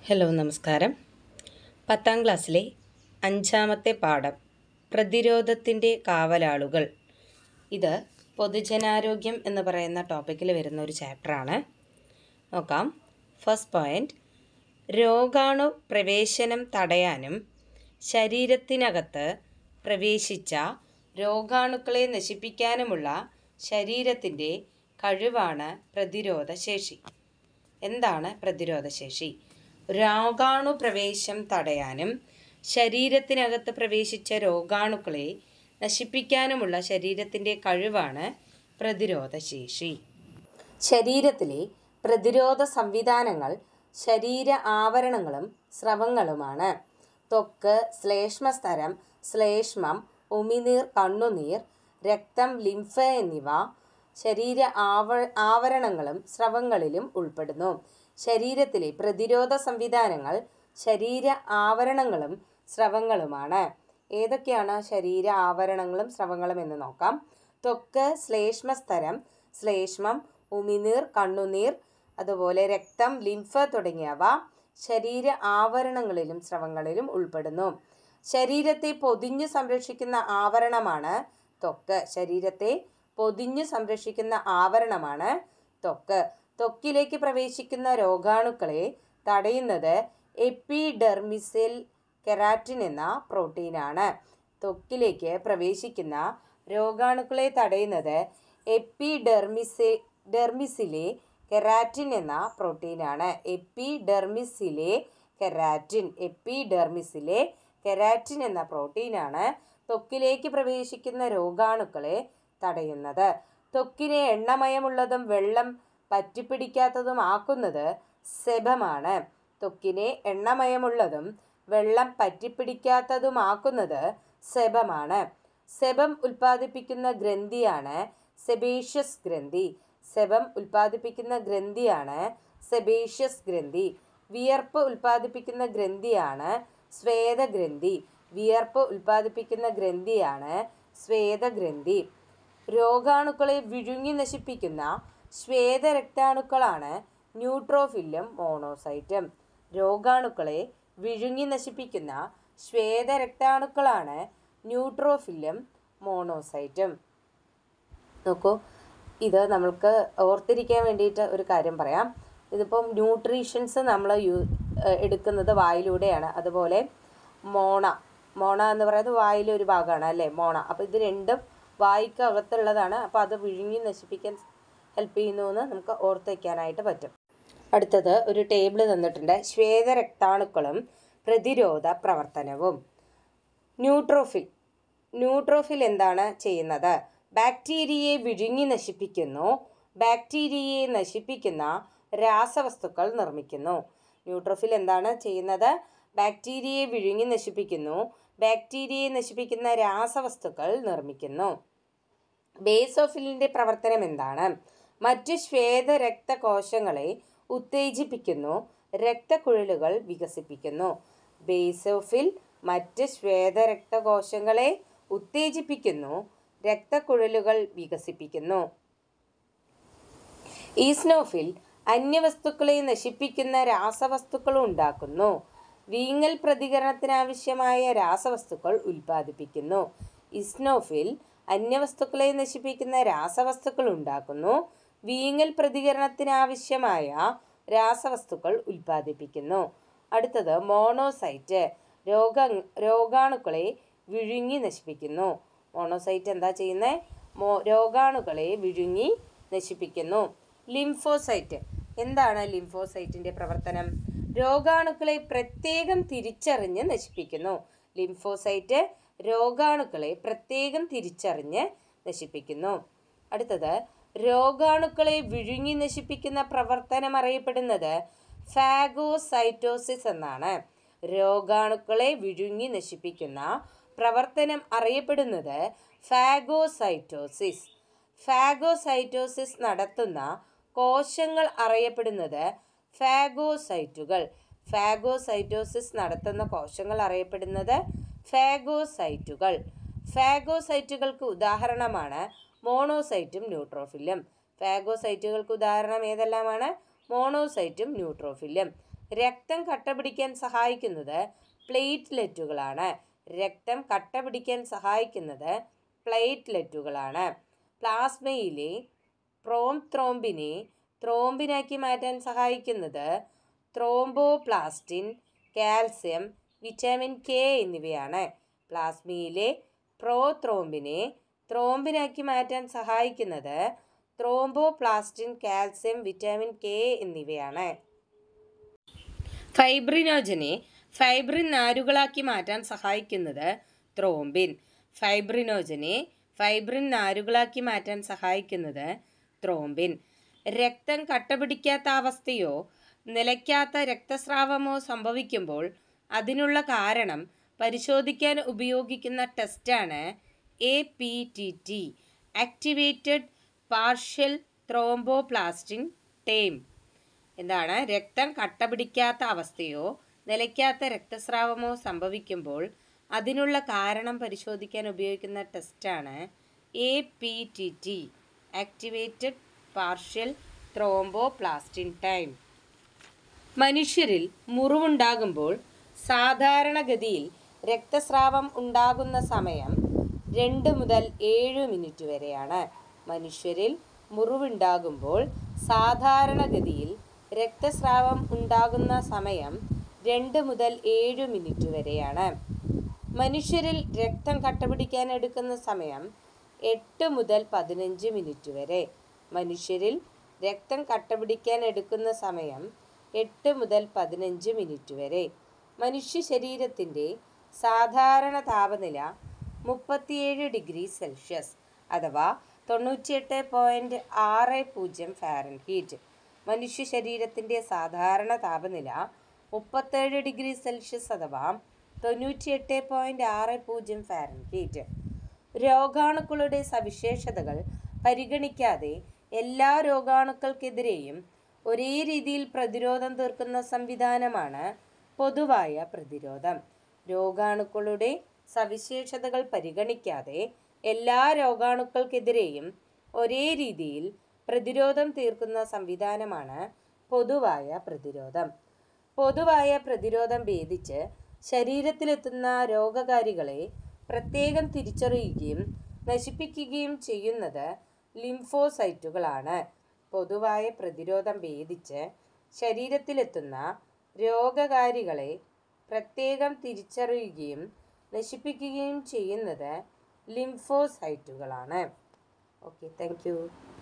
hello നമസ്കാരം പത്താം ക്ലാസ്സിലെ അഞ്ചാമത്തെ പാഠം പ്രതിരോധത്തിൻ്റെ കാവലാളുകൾ ഇത് പൊതുജനാരോഗ്യം എന്ന് പറയുന്ന ടോപ്പിക്കിൽ വരുന്ന ഒരു ചാപ്റ്ററാണ് നോക്കാം ഫസ്റ്റ് പോയിൻ്റ് രോഗാണു പ്രവേശനം തടയാനും ശരീരത്തിനകത്ത് പ്രവേശിച്ച രോഗാണുക്കളെ നശിപ്പിക്കാനുമുള്ള ശരീരത്തിൻ്റെ കഴിവാണ് പ്രതിരോധശേഷി എന്താണ് പ്രതിരോധശേഷി രോഗാണു പ്രവേശം തടയാനും ശരീരത്തിനകത്ത് പ്രവേശിച്ച രോഗാണുക്കളെ നശിപ്പിക്കാനുമുള്ള ശരീരത്തിൻ്റെ കഴിവാണ് പ്രതിരോധശേഷി ശരീരത്തിലെ പ്രതിരോധ സംവിധാനങ്ങൾ ശരീര ആവരണങ്ങളും സ്രവങ്ങളുമാണ് ത്വക്ക് ശ്ലേഷ്മസ്തരം ശ്ലേഷ്മം ഉമിനീർ കണ്ണുനീർ രക്തം ലിംഫ് എന്നിവ ശരീര ആവ ആവരണങ്ങളും സ്രവങ്ങളിലും ഉൾപ്പെടുന്നു ശരീരത്തിലെ പ്രതിരോധ സംവിധാനങ്ങൾ ശരീര ആവരണങ്ങളും സ്രവങ്ങളുമാണ് ഏതൊക്കെയാണ് ശരീര ആവരണങ്ങളും സ്രവങ്ങളും എന്ന് നോക്കാം ത്വക്ക് ശ്ലേഷ്മസ്തരം ശ്ലേഷ്മം ഉമിനീർ കണ്ണുനീർ അതുപോലെ രക്തം ലിംഫ് തുടങ്ങിയവ ശരീര ആവരണങ്ങളിലും സ്രവങ്ങളിലും ഉൾപ്പെടുന്നു ശരീരത്തെ പൊതിഞ്ഞു സംരക്ഷിക്കുന്ന ആവരണമാണ് ത്വക്ക് ശരീരത്തെ പൊതിഞ്ഞു സംരക്ഷിക്കുന്ന ആവരണമാണ് ത്വക്ക് ത്വക്കിലേക്ക് പ്രവേശിക്കുന്ന രോഗാണുക്കളെ തടയുന്നത് എപ്പിഡെർമിസിൽ കെരാറ്റിൻ എന്ന പ്രോട്ടീനാണ് ത്വക്കിലേക്ക് പ്രവേശിക്കുന്ന രോഗാണുക്കളെ തടയുന്നത് എപ്പിഡെർമിസെ ഡെർമിസിലെ കെരാറ്റിൻ എന്ന പ്രോട്ടീനാണ് എപ്പിഡെർമിസിലെ കെരാറ്റിൻ എപ്പിഡെർമിസിലെ കെരാറ്റിൻ എന്ന പ്രോട്ടീനാണ് ത്വക്കിലേക്ക് പ്രവേശിക്കുന്ന രോഗാണുക്കളെ തടയുന്നത് ത്വക്കിനെ എണ്ണമയമുള്ളതും വെള്ളം പറ്റിപ്പിടിക്കാത്തതുമാക്കുന്നത് സെബമാണ് ത്വക്കിനെ എണ്ണമയമുള്ളതും വെള്ളം പറ്റിപ്പിടിക്കാത്തതുമാക്കുന്നത് സെബമാണ് സെബം ഉൽപ്പാദിപ്പിക്കുന്ന ഗ്രന്ഥിയാണ് സെബേഷ്യസ് ഗ്രന്ഥി സെബം ഉൽപ്പാദിപ്പിക്കുന്ന ഗ്രന്ഥിയാണ് സെബേഷ്യസ് ഗ്രന്ഥി വിയർപ്പ് ഉൽപ്പാദിപ്പിക്കുന്ന ഗ്രന്ഥിയാണ് സ്വേദഗ്രന്ഥി വിയർപ്പ് ഉൽപ്പാദിപ്പിക്കുന്ന ഗ്രന്ഥിയാണ് സ്വേദഗ്രന്ഥി രോഗാണുക്കളെ വിഴുങ്ങി നശിപ്പിക്കുന്ന ശ്വേതരക്താണുക്കളാണ് ന്യൂട്രോഫില്ലും മോണോസൈറ്റും രോഗാണുക്കളെ വിഴുങ്ങി നശിപ്പിക്കുന്ന ശ്വേതരക്താണുക്കളാണ് ന്യൂട്രോഫില്ലും മോണോസൈറ്റും നോക്കൂ ഇത് നമ്മൾക്ക് ഓർത്തിരിക്കാൻ വേണ്ടിയിട്ട് ഒരു കാര്യം പറയാം ഇതിപ്പം ന്യൂട്രീഷൻസ് നമ്മൾ യൂ എടുക്കുന്നത് വായിലൂടെയാണ് അതുപോലെ മോണ മോണ എന്ന് പറയുന്നത് വായിലെ ഒരു ഭാഗമാണ് അല്ലേ മോണ അപ്പോൾ ഇത് രണ്ടും വായിക്കകത്തുള്ളതാണ് അപ്പോൾ അത് വിഴുങ്ങി നശിപ്പിക്കാൻ ഹെൽപ്പ് ചെയ്യുന്നു എന്ന് നമുക്ക് ഓർത്ത് വയ്ക്കാനായിട്ട് പറ്റും അടുത്തത് ഒരു ടേബിൾ തന്നിട്ടുണ്ട് ശ്വേതരക്താണുക്കളും പ്രതിരോധ പ്രവർത്തനവും ന്യൂട്രോഫിൽ ന്യൂട്രോഫിൽ എന്താണ് ചെയ്യുന്നത് ബാക്ടീരിയയെ വിഴുങ്ങി നശിപ്പിക്കുന്നു ബാക്ടീരിയയെ നശിപ്പിക്കുന്ന രാസവസ്തുക്കൾ നിർമ്മിക്കുന്നു ന്യൂട്രോഫിൽ എന്താണ് ചെയ്യുന്നത് ബാക്ടീരിയയെ വിഴുങ്ങി നശിപ്പിക്കുന്നു ബാക്ടീരിയയെ നശിപ്പിക്കുന്ന രാസവസ്തുക്കൾ നിർമ്മിക്കുന്നു ബേസോഫിലിൻ്റെ പ്രവർത്തനം എന്താണ് മറ്റു ശ്വേതരക്തകോശങ്ങളെ ഉത്തേജിപ്പിക്കുന്നു രക്തക്കുഴലുകൾ വികസിപ്പിക്കുന്നു ബേസോഫിൽ മറ്റ് ശ്വേതരക്തകോശങ്ങളെ ഉത്തേജിപ്പിക്കുന്നു രക്തക്കുഴലുകൾ വികസിപ്പിക്കുന്നു ഈസ്നോഫിൽ അന്യവസ്തുക്കളെ നശിപ്പിക്കുന്ന രാസവസ്തുക്കൾ ഉണ്ടാക്കുന്നു വീങ്ങൽ പ്രതികരണത്തിനാവശ്യമായ രാസവസ്തുക്കൾ ഉൽപ്പാദിപ്പിക്കുന്നു ഇസ്നോഫിൽ അന്യവസ്തുക്കളെ നശിപ്പിക്കുന്ന രാസവസ്തുക്കൾ ഉണ്ടാക്കുന്നു വീങ്ങൽ പ്രതികരണത്തിനാവശ്യമായ രാസവസ്തുക്കൾ ഉൽപ്പാദിപ്പിക്കുന്നു അടുത്തത് മോണോസൈറ്റ് രോഗ രോഗാണുക്കളെ വിഴുങ്ങി നശിപ്പിക്കുന്നു മോണോസൈറ്റ് എന്താ ചെയ്യുന്നത് മോ രോഗാണുക്കളെ വിഴുങ്ങി നശിപ്പിക്കുന്നു ലിംഫോസൈറ്റ് എന്താണ് ലിംഫോസൈറ്റിൻ്റെ പ്രവർത്തനം രോഗാണുക്കളെ പ്രത്യേകം തിരിച്ചറിഞ്ഞ് നശിപ്പിക്കുന്നു ലിംഫോസൈറ്റ് രോഗാണുക്കളെ പ്രത്യേകം തിരിച്ചറിഞ്ഞ് നശിപ്പിക്കുന്നു അടുത്തത് രോഗാണുക്കളെ വിഴുങ്ങി നശിപ്പിക്കുന്ന പ്രവർത്തനം അറിയപ്പെടുന്നത് ഫാഗോസൈറ്റോസിസ് എന്നാണ് രോഗാണുക്കളെ വിഴുങ്ങി നശിപ്പിക്കുന്ന പ്രവർത്തനം അറിയപ്പെടുന്നത് ഫാഗോസൈറ്റോസിസ് ഫാഗോസൈറ്റോസിസ് നടത്തുന്ന കോശങ്ങൾ അറിയപ്പെടുന്നത് ഫാഗോസൈറ്റുകൾ ഫാഗോസൈറ്റോസിസ് നടത്തുന്ന കോശങ്ങൾ അറിയപ്പെടുന്നത് ഫാഗോസൈറ്റുകൾ ഫാഗോസൈറ്റുകൾക്ക് ഉദാഹരണമാണ് മോണോസൈറ്റും ന്യൂട്രോഫില്ലും ഫാഗോസൈറ്റുകൾക്ക് ഉദാഹരണം ഏതെല്ലാമാണ് മോണോസൈറ്റും ന്യൂട്രോഫില്ലും രക്തം കട്ട പിടിക്കാൻ സഹായിക്കുന്നത് പ്ലേറ്റ്ലെറ്റുകളാണ് രക്തം കട്ട പിടിക്കാൻ സഹായിക്കുന്നത് പ്ലേറ്റ്ലെറ്റുകളാണ് പ്ലാസ്മയിലെ പ്രോം ത്രോംബിനെ ത്രോംബിനാക്കി മാറ്റാൻ സഹായിക്കുന്നത് ത്രോംബോപ്ലാസ്റ്റിൻ കാൽസ്യം വിറ്റാമിൻ കെ എന്നിവയാണ് പ്ലാസ്മയിലെ പ്രോ ത്രോംബിനെ ത്രോംബിനാക്കി മാറ്റാൻ സഹായിക്കുന്നത് ത്രോംബോപ്ലാസ്റ്റിൻ കാൽസ്യം വിറ്റാമിൻ കെ എന്നിവയാണ് ഫൈബ്രിനോജനെ ഫൈബ്രിൻ നാരുകളാക്കി മാറ്റാൻ സഹായിക്കുന്നത് ത്രോംബിൻ ഫൈബ്രിനോജനെ ഫൈബ്രിൻ നാരുകളാക്കി മാറ്റാൻ സഹായിക്കുന്നത് ത്രോംബിൻ രക്തം കട്ടപിടിക്കാത്ത അവസ്ഥയോ നിലയ്ക്കാത്ത രക്തസ്രാവമോ സംഭവിക്കുമ്പോൾ അതിനുള്ള കാരണം പരിശോധിക്കാൻ ഉപയോഗിക്കുന്ന ടെസ്റ്റാണ് A P T T activated partial thromboplastin time എന്താണ് രക്തം കട്ടപിടിക്കാത്ത അവസ്ഥയോ നിലയ്ക്കാത്ത രക്തസ്രാവമോ സംഭവിക്കുമ്പോൾ അതിനുള്ള കാരണം പരിശോധിക്കാൻ ഉപയോഗിക്കുന്ന ടെസ്റ്റാണ് A P T T activated partial thromboplastin time മനുഷ്യരിൽ മുറിവുണ്ടാകുമ്പോൾ സാധാരണഗതിയിൽ രക്തസ്രാവം ഉണ്ടാകുന്ന സമയം രണ്ട് മുതൽ ഏഴ് മിനിറ്റ് വരെയാണ് മനുഷ്യരിൽ മുറിവുണ്ടാകുമ്പോൾ സാധാരണഗതിയിൽ രക്തസ്രാവം ഉണ്ടാകുന്ന സമയം രണ്ട് മുതൽ ഏഴ് മിനിറ്റ് വരെയാണ് മനുഷ്യരിൽ രക്തം കട്ടപിടിക്കാൻ എടുക്കുന്ന സമയം എട്ട് മുതൽ പതിനഞ്ച് മിനിറ്റ് വരെ മനുഷ്യരിൽ രക്തം കട്ടപിടിക്കാൻ എടുക്കുന്ന സമയം എട്ട് മുതൽ പതിനഞ്ച് മിനിറ്റ് വരെ മനുഷ്യ ശരീരത്തിൻ്റെ സാധാരണ താപനില മുപ്പത്തിയേഴ് ഡിഗ്രി സെൽഷ്യസ് അഥവാ തൊണ്ണൂറ്റിയെട്ട് പോയിൻറ്റ് ആറ് പൂജ്യം ഫാരൻഹീറ്റ് മനുഷ്യ ശരീരത്തിൻ്റെ സാധാരണ താപനില മുപ്പത്തേഴ് ഡിഗ്രി സെൽഷ്യസ് അഥവാ തൊണ്ണൂറ്റിയെട്ട് പോയിൻറ്റ് ആറ് പൂജ്യം ഫാരൻഹീറ്റ് രോഗാണുക്കളുടെ സവിശേഷതകൾ പരിഗണിക്കാതെ എല്ലാ രോഗാണുക്കൾക്കെതിരെയും ഒരേ രീതിയിൽ പ്രതിരോധം തീർക്കുന്ന സംവിധാനമാണ് പൊതുവായ പ്രതിരോധം രോഗാണുക്കളുടെ സവിശേഷതകൾ പരിഗണിക്കാതെ എല്ലാ രോഗാണുക്കൾക്കെതിരെയും ഒരേ രീതിയിൽ പ്രതിരോധം തീർക്കുന്ന സംവിധാനമാണ് പൊതുവായ പ്രതിരോധം പൊതുവായ പ്രതിരോധം ഭേദിച്ച് ശരീരത്തിലെത്തുന്ന രോഗകാരികളെ പ്രത്യേകം തിരിച്ചറിയുകയും നശിപ്പിക്കുകയും ചെയ്യുന്നത് ലിംഫോസൈറ്റുകളാണ് പൊതുവായ പ്രതിരോധം ഭേദിച്ച് ശരീരത്തിലെത്തുന്ന രോഗകാരികളെ പ്രത്യേകം തിരിച്ചറിയുകയും നശിപ്പിക്കുകയും ചെയ്യുന്നത് ലിംഫോസൈറ്റുകളാണ് ഓക്കെ താങ്ക് യു